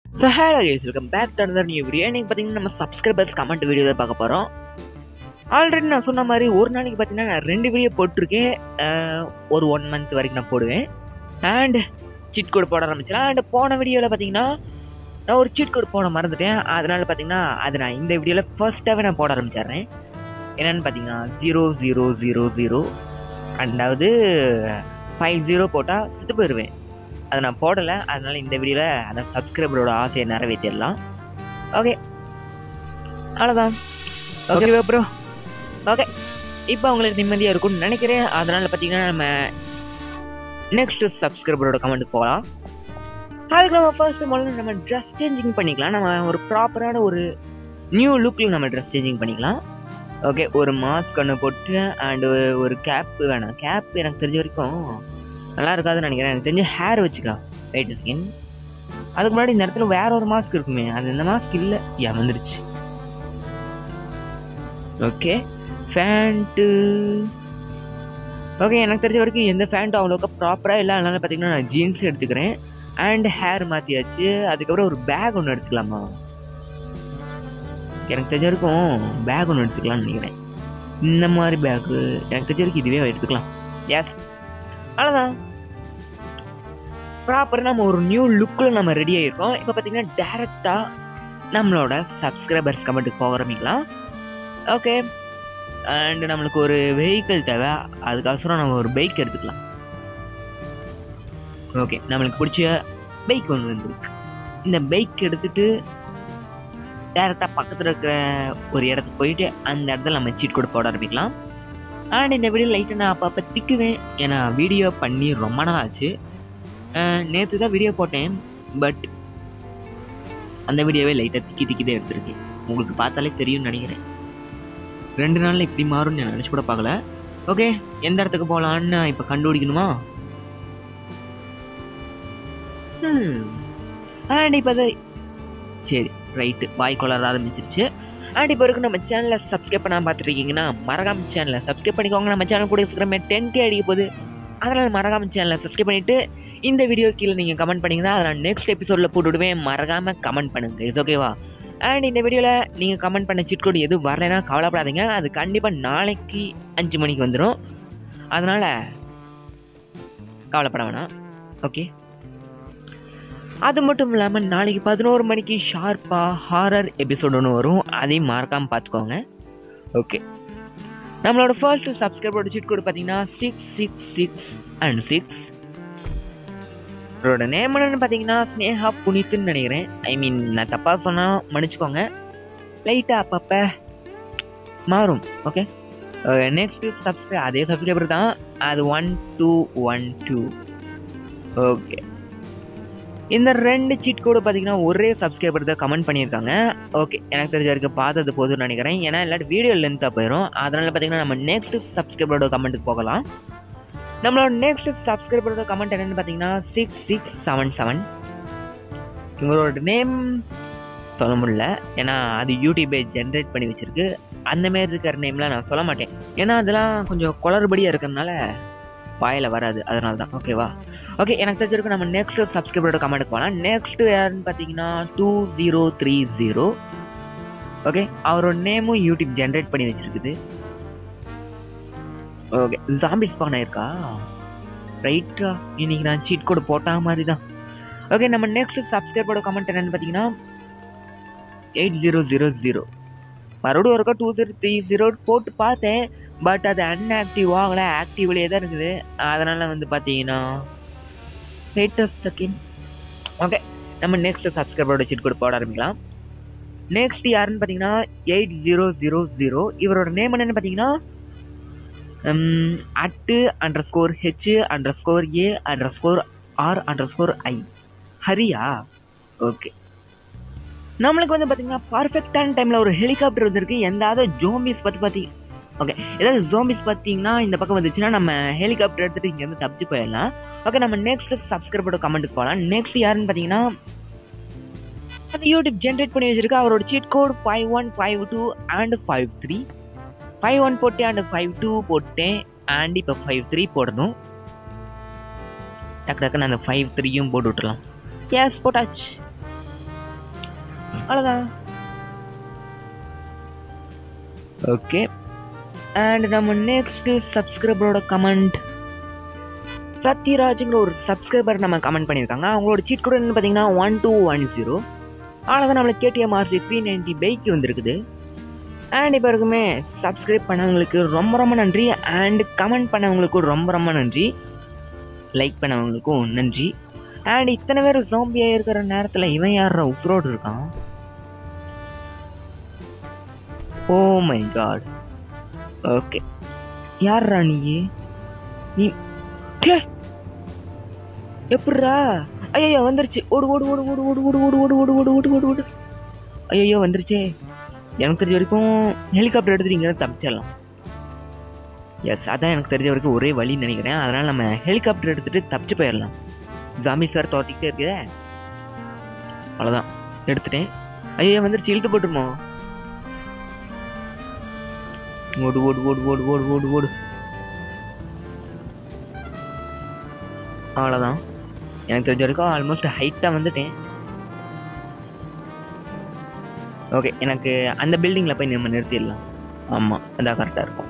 so hello guys welcome back to another new video இன்னைக்கு பார்த்தீங்கன்னா நம்ம சப்ஸ்கிரைபர்ஸ் கமெண்ட் வீடியோ தான் பார்க்க போகிறோம் ஆல்ரெடி நான் சொன்ன மாதிரி ஒரு நாளைக்கு பார்த்தீங்கன்னா நான் ரெண்டு வீடியோ போட்டிருக்கேன் அஹ், ஒரு ஒன் மந்த் வரைக்கும் நான் போடுவேன் அண்ட் சீட் கோட் போட ஆரம்பிச்சிடலாம் அண்ட் போன வீடியோவில் பார்த்தீங்கன்னா நான் ஒரு சீட் கோட் போட மறந்துட்டேன் அதனால் பார்த்தீங்கன்னா அது நான் இந்த வீடியோவில் ஃபர்ஸ்ட்டாகவே நான் போட ஆரம்பிச்சிடுறேன் என்னென்னு பார்த்தீங்கன்னா ஜீரோ ஜீரோ ஜீரோ ஜீரோ ரெண்டாவது ஃபைவ் ஜீரோ போட்டால் சுட்டு போயிடுவேன் அதை நான் போடலை அதனால் இந்த வீடியோவில் அந்த சப்ஸ்கிரைபரோட ஆசையை நிறைவேற்றிடலாம் ஓகே அவ்வளோதான் ஓகே அப்புறம் ஓகே இப்போ அவங்களுக்கு நிம்மதியாக இருக்கும்னு நினைக்கிறேன் அதனால் பார்த்தீங்கன்னா நம்ம நெக்ஸ்ட் சப்ஸ்கிரைபரோட கமெண்ட்டுக்கு போகலாம் அதுக்கு நம்ம ஃபர்ஸ்ட் முதல்ல நம்ம ட்ரெஸ் சேஞ்சிங் பண்ணிக்கலாம் நம்ம ஒரு ப்ராப்பரான ஒரு நியூ லுக்கில் நம்ம ட்ரெஸ் சேஞ்சிங் பண்ணிக்கலாம் ஓகே ஒரு மாஸ்க் ஒன்று போட்டு அண்டு ஒரு கேப் வேணாம் கேப் எனக்கு தெரிஞ்ச வரைக்கும் நல்லா இருக்காதுன்னு நினைக்கிறேன் எனக்கு தெரிஞ்ச ஹேர் வச்சுக்கலாம் ரைட் ஸ்கின் அதுக்கு முன்னாடி இந்த இடத்துல வேற ஒரு மாஸ்க் இருக்குமே அது இந்த மாஸ்க் இல்லை யா வந்துருச்சு ஓகே ஃபேண்ட்டு ஓகே எனக்கு தெரிஞ்ச வரைக்கும் எந்த ஃபேண்ட்டும் அவ்வளோக்கா ப்ராப்பராக இல்லை அதனால பார்த்தீங்கன்னா நான் ஜீன்ஸ் எடுத்துக்கிறேன் அண்ட் ஹேர் மாற்றியாச்சு அதுக்கப்புறம் ஒரு பேக் ஒன்று எடுத்துக்கலாமா எனக்கு தெரிஞ்ச வரைக்கும் பேக் ஒன்று எடுத்துக்கலாம்னு நினைக்கிறேன் இந்த மாதிரி பேக்கு எனக்கு தெரிஞ்ச வரைக்கும் இதுவே எடுத்துக்கலாம் எஸ் அவ்வளோதான் ப்ராப்பராக நம்ம ஒரு நியூ லுக்கில் நம்ம ரெடி ஆகிருக்கோம் இப்போ பார்த்தீங்கன்னா டேரெக்டாக நம்மளோட சப்ஸ்கிரைபர்ஸ் கமெண்ட்டுக்கு போக ஆரம்பிக்கலாம் ஓகே அண்ட் நம்மளுக்கு ஒரு வெஹிக்கிள் தேவை அதுக்கோசரம் நம்ம ஒரு பைக் எடுத்துக்கலாம் ஓகே நம்மளுக்கு பிடிச்ச பைக் ஒன்று வந்துருக்கு இந்த பைக் எடுத்துட்டு டேரெக்டாக பக்கத்தில் இருக்கிற ஒரு இடத்துக்கு போயிட்டு அந்த இடத்துல நம்ம சீட் கூட போட ஆரம்பிக்கலாம் அண்ட் இந்த வீடியோ லைட்டாக நான் அப்பப்போ திக்குவேன் ஏன்னா வீடியோ பண்ணி ரொம்ப நாள் ஆச்சு நேற்று தான் வீடியோ போட்டேன் பட் அந்த வீடியோவே லைட்டாக திக்கி திக்கி தான் எடுத்திருக்கேன் உங்களுக்கு பார்த்தாலே தெரியும்னு நினைக்கிறேன் ரெண்டு நாளில் இப்படி மாறும்னு நான் நினச்சி கூட பார்க்கல ஓகே எந்த இடத்துக்கு போகலான்னு இப்போ கண்டுபிடிக்கணுமா அண்ட் இப்போ அது சரி ரைட்டு வாய் கொளர ஆரம்பிச்சிருச்சு அண்ட் இப்போ வரைக்கும் நம்ம சேனலை சப்ஸ்கிரைப் பண்ணாமல் பார்த்துருக்கீங்கன்னா மறக்காம சேனலை சப்ஸ்கிரைப் பண்ணிக்கோங்க நம்ம சேனல் கூட இருக்கிற மாதிரி டென் கே அடிக்க போகுது அதனால் மறக்காம சேனலை சப்ஸ்கிரைப் பண்ணிவிட்டு இந்த வீடியோ கீழே நீங்கள் கமெண்ட் பண்ணிங்கன்னா அதை நான் நெக்ஸ்ட் எபிசோடில் போட்டு விடுவேன் மறக்காமல் கமெண்ட் பண்ணுங்கள் இது ஓகேவா அண்ட் இந்த வீடியோவில் நீங்கள் கமெண்ட் பண்ண சிட் கோடு எதுவும் வரலைன்னா கவலைப்படாதீங்க அது கண்டிப்பாக நாளைக்கு அஞ்சு மணிக்கு வந்துடும் அதனால் கவலைப்பட வேணாம் ஓகே அது மட்டும் இல்லாமல் நாளைக்கு பதினோரு மணிக்கு ஷார்ப்பாக ஹாரர் எபிசோடு ஒன்று வரும் அதையும் மறக்காமல் பார்த்துக்கோங்க ஓகே நம்மளோட ஃபர்ஸ்ட் சப்ஸ்கிரைபரோட சீட் கோடு பார்த்தீங்கன்னா six six six and six அவரோட நேம் என்னன்னு பார்த்தீங்கன்னா ஸ்னேஹா புனித்துன்னு நினைக்கிறேன் ஐ மீன் நான் தப்பாக சொன்னால் மன்னிச்சுக்கோங்க லைட்டாக அப்பப்போ மாறும் ஓகே நெக்ஸ்ட் சப்ஸ்கிரைப் அதே சப்ஸ்கிரைபர் தான் அது one two one two okay இந்த ரெண்டு சீட் கோடு பார்த்தீங்கன்னா ஒரே சப்ஸ்கிரைபர் தான் கமெண்ட் பண்ணியிருக்காங்க ஓகே எனக்கு தெரிஞ்ச வரைக்கும் பார்த்தது போதும்னு நினைக்கிறேன் ஏன்னா இல்லாட்டி வீடியோ லென்த்தாக போயிடும் அதனால் பார்த்தீங்கன்னா நம்ம நெக்ஸ்ட் சப்ஸ்கிரைபரோட கமெண்ட்டுக்கு போகலாம் நம்மளோட நெக்ஸ்ட் சப்ஸ்கிரைபரோட கமெண்ட் என்னென்னு பார்த்தீங்கன்னா சிக்ஸ் சிக்ஸ் செவன் செவன் இவரோட நேம் சொல்ல முடியல ஏன்னா அது யூடியூபே ஜென்ரேட் பண்ணி வச்சிருக்கு அந்த மாரி இருக்கிற நேம்லாம் நான் சொல்ல மாட்டேன் ஏன்னா அதெல்லாம் கொஞ்சம் குளறுபடியாக இருக்கிறதுனால வாயில் வராது அதனால தான் ஓகேவா ஓகே எனக்கு தெரிஞ்சிருக்கும் நம்ம நெக்ஸ்ட் சப்ஸ்கிரைபரோட கமெண்ட்டுக்கு போகலாம் நெக்ஸ்ட் யாருன்னு பார்த்தீங்கன்னா two zero three zero okay அவரோட நேமும் யூடியூப் ஜென்ரேட் பண்ணி வச்சிருக்குது ஓகே ஜாம்பி ஸ்பான் ஆயிருக்கா ரைட்டா இன்னைக்கு நான் சீட் கோடு போட்டா மாதிரி தான் ஓகே நம்ம நெக்ஸ்ட் சப்ஸ்கிரைபரோட கமெண்ட் என்னன்னு பார்த்தீங்கன்னா எயிட் ஜீரோ ஜீரோ ஜீரோ மறுபடியும் ஒருக்கா டூ ஜீரோ த்ரீ ஜீரோ போட்டு பார்த்தேன் பட் அது அன்ஆக்டிவ் ஆகலை ஆக்டிவ்லேயே தான் இருக்குது அதனால் வந்து பார்த்தீங்கன்னா லேட்டஸ்ட் செகண்ட் ஓகே நம்ம நெக்ஸ்ட் சப்ஸ்கிரைபரோட சீட் கோட் போட ஆரம்பிக்கலாம் நெக்ஸ்ட் யாருன்னு பார்த்தீங்கன்னா எயிட் ஜீரோ ஜீரோ ஜீரோ இவரோட நேம் என்னென்னு பார்த்தீங்கன்னா at underscore H underscore A underscore R underscore I ஹரியா ஓகே நம்மளுக்கு வந்து பார்த்தீங்கன்னா பர்ஃபெக்டான டைமில் ஒரு ஹெலிகாப்டர் வந்திருக்கு எந்தாவது ஜோம்பிஸ் பற்றி பார்த்தீங்க ஓகே ஏதாவது ஜோம்பிஸ் பார்த்தீங்கன்னா இந்த பக்கம் வந்துச்சுன்னா நம்ம ஹெலிகாப்டர் எடுத்துகிட்டு இங்கேருந்து தப்பிச்சு போயிடலாம் ஓகே நம்ம நெக்ஸ்ட் சப்ஸ்கிரைபரோட கமெண்ட்டுக்கு போகலாம் நெக்ஸ்ட் யாருன்னு பார்த்தீங்கன்னா அந்த யூடியூப் ஜென்ரேட் பண்ணி வச்சிருக்கு அவரோட cheat code five one five two and five three five one போட்டேன் அண்ட் ஃபைவ் டூ போட்டேன் அண்ட் இப்போ ஃபைவ் த்ரீ போடணும் டக்கு டக்குன்னு அந்த ஃபைவ் த்ரீயும் போட்டு விட்டுலாம் எஸ் போட்டாச்சு அவ்வளோதான் ஓகே அண்ட் நம்ம நெக்ஸ்ட் சப்ஸ்கிரைபரோட கமெண்ட் சத்யராஜுங்கிற ஒரு சப்ஸ்கிரைபர் நம்ம கமெண்ட் பண்ணியிருக்காங்க அவங்களோட சீட் கூட என்ன பார்த்தீங்கன்னா ஒன் டூ ஒன் ஜீரோ அவ்வளோதான் நம்மளுக்கு KTM RC three ninety bike வந்திருக்குது அண்ட் இப்போ இருக்குமே சப்ஸ்கிரைப் பண்ணவங்களுக்கு ரொம்ப ரொம்ப நன்றி அண்ட் கமெண்ட் பண்ணவங்களுக்கும் ரொம்ப ரொம்ப நன்றி லைக் பண்ணவங்களுக்கும் நன்றி அண்ட் இத்தனை பேர் ஜாம்பியாக இருக்கிற நேரத்தில் இவன் யார் உஃப்ரோடு இருக்கான் ஓ மை காட் ஓகே யார்ரா நீ நீ டே எப்பட்றா ஐயோ வந்துருச்சு ஓடு ஓடு ஓடு ஓடு ஓடு ஓடு ஓடு ஓடு ஓடு ஓடு ஓடு ஓடு ஓடு ஐயோ வந்துருச்சே எனக்கு தெரிஞ்ச வரைக்கும் ஹெலிகாப்டர் எடுத்துட்டு இங்கே தப்பிச்சிடலாம் எஸ் அதான் எனக்கு தெரிஞ்ச வரைக்கும் ஒரே வழின்னு நினைக்கிறேன் அதனால் நம்ம ஹெலிகாப்டர் எடுத்துகிட்டு தப்பிச்சு போயிடலாம் ஜாமி சார் தோட்டிக்கிட்டே இருக்குதே அவ்வளோதான் எடுத்துட்டேன் ஐயோ வந்துருச்சு இழுத்து போட்டுருமோ ஓடு ஓடு ஓடு ஓடு ஓடு ஓடு ஓடு அவ்வளோதான் எனக்கு தெரிஞ்ச வரைக்கும் ஆல்மோஸ்ட் ஹைட்டாக வந்துட்டேன் ஓகே எனக்கு அந்த பில்டிங்கில் போய் நம்ம நிறுத்திடலாம் ஆமாம் அதான் கரெக்டாக இருக்கும்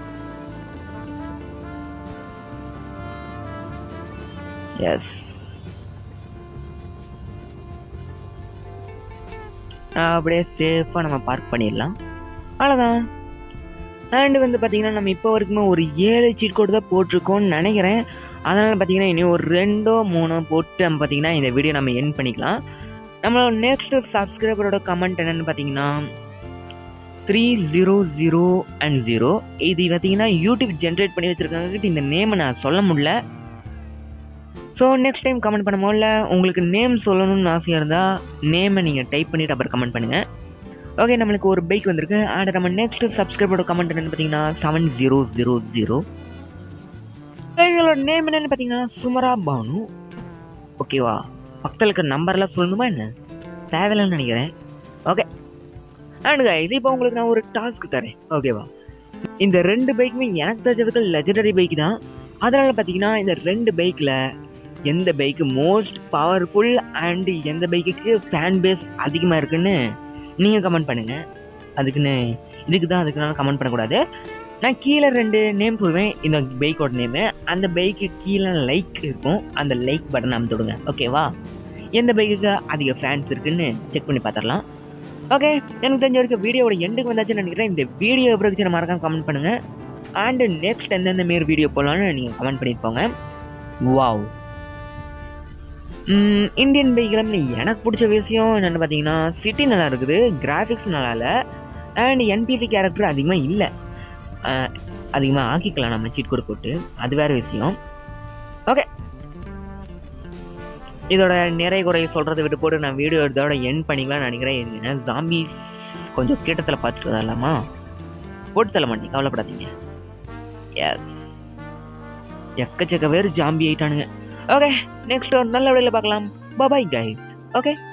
எஸ் அப்படியே சேஃபாக நம்ம பார்க் பண்ணிடலாம் அவ்வளோதான் அண்டு வந்து பார்த்திங்கன்னா நம்ம இப்போ வரைக்குமே ஒரு ஏழு சீட் கோடு தான் போட்டிருக்கோம்னு நினைக்கிறேன் அதனால் பார்த்தீங்கன்னா இனி ஒரு ரெண்டோ மூணோ போட்டு நம்ம பார்த்தீங்கன்னா இந்த வீடியோ நம்ம என் பண்ணிக்கலாம் நம்மளோட நெக்ஸ்ட் சப்ஸ்கிரைபரோட கமெண்ட் என்னென்னு பார்த்தீங்கன்னா three zero zero and zero இது பார்த்தீங்கன்னா யூடியூப் ஜென்ரேட் பண்ணி வச்சுருக்காங்க இந்த நேமை நான் சொல்ல முடியல ஸோ நெக்ஸ்ட் டைம் கமெண்ட் பண்ணும்போது உங்களுக்கு நேம் சொல்லணும்னு ஆசையாக இருந்தால் நேமை நீங்கள் டைப் பண்ணிவிட்டு அப்புறம் கமெண்ட் பண்ணுங்கள் ஓகே நம்மளுக்கு ஒரு பைக் வந்திருக்கு அண்ட் நம்ம நெக்ஸ்ட் சப்ஸ்கிரைபரோட கமெண்ட் என்னென்னு பார்த்தீங்கன்னா செவன் ஜீரோ ஜீரோ ஜீரோ எங்களோட நேம் என்னென்னு பார்த்தீங்கன்னா சுமரா பானு ஓகேவா பக்கத்தில் இருக்கிற நம்பர்லாம் சொல்லணுமா என்ன தேவையில்லைன்னு நினைக்கிறேன் ஓகே அண்ட் கைஸ் இப்போ உங்களுக்கு நான் ஒரு டாஸ்க் தரேன் ஓகேவா இந்த ரெண்டு பைக்குமே எனக்கு தெரிஞ்சதுக்கு லெஜண்டரி பைக் தான் அதனால் பார்த்தீங்கன்னா இந்த ரெண்டு பைக்கில் எந்த பைக்கு மோஸ்ட் பவர்ஃபுல் அண்டு எந்த பைக்குக்கு ஃபேன் பேஸ் அதிகமாக இருக்குன்னு நீங்கள் கமெண்ட் பண்ணுங்கள் அதுக்குன்னு இதுக்கு தான் அதுக்குனால கமெண்ட் பண்ணக்கூடாது நான் கீழே ரெண்டு நேம் சொல்லுவேன் இந்த பைக்கோட நேமு அந்த பைக்கு கீழே லைக் இருக்கும் அந்த லைக் பட்டன் அமுத்துடுங்க ஓகேவா எந்த பைக்குக்கு அதிக ஃபேன்ஸ் இருக்குன்னு செக் பண்ணி பார்த்துடலாம் ஓகே எனக்கு தெரிஞ்ச வரைக்கும் வீடியோட எண்டுக்கு வந்தாச்சுன்னு நினைக்கிறேன் இந்த வீடியோ எப்படி இருந்துச்சு மறக்காம கமெண்ட் பண்ணுங்கள் அண்டு நெக்ஸ்ட் எந்தெந்த மாரி வீடியோ போடலான்னு நீங்கள் கமெண்ட் பண்ணியிருப்போங்க வாவ் இந்தியன் பைக்கில் எனக்கு பிடிச்ச விஷயம் என்னென்னு பார்த்தீங்கன்னா சிட்டி நல்லா இருக்குது கிராஃபிக்ஸ் நல்லா இல்லை அண்ட் என்பிசி கேரக்டர் அதிகமாக இல்லை அதிகமாக ஆக்கிக்கலாம் நம்ம சீட் கோடு போட்டு அது வேறு விஷயம் ஓகே இதோட நிறை குறை சொல்கிறத விட்டு போட்டு நான் வீடியோ இதோட என் பண்ணிக்கலாம்னு நினைக்கிறேன் என்ன ஜாம்பிஸ் கொஞ்சம் கிட்டத்தில் பார்த்துட்டு வரலாமா போட்டு தள்ள மாட்டீங்க கவலைப்படாதீங்க எஸ் எக்கச்சக்க பேர் ஜாம்பி ஆயிட்டானுங்க ஓகே நெக்ஸ்ட் ஒரு நல்ல வழியில் பார்க்கலாம் பபாய் கைஸ் ஓகே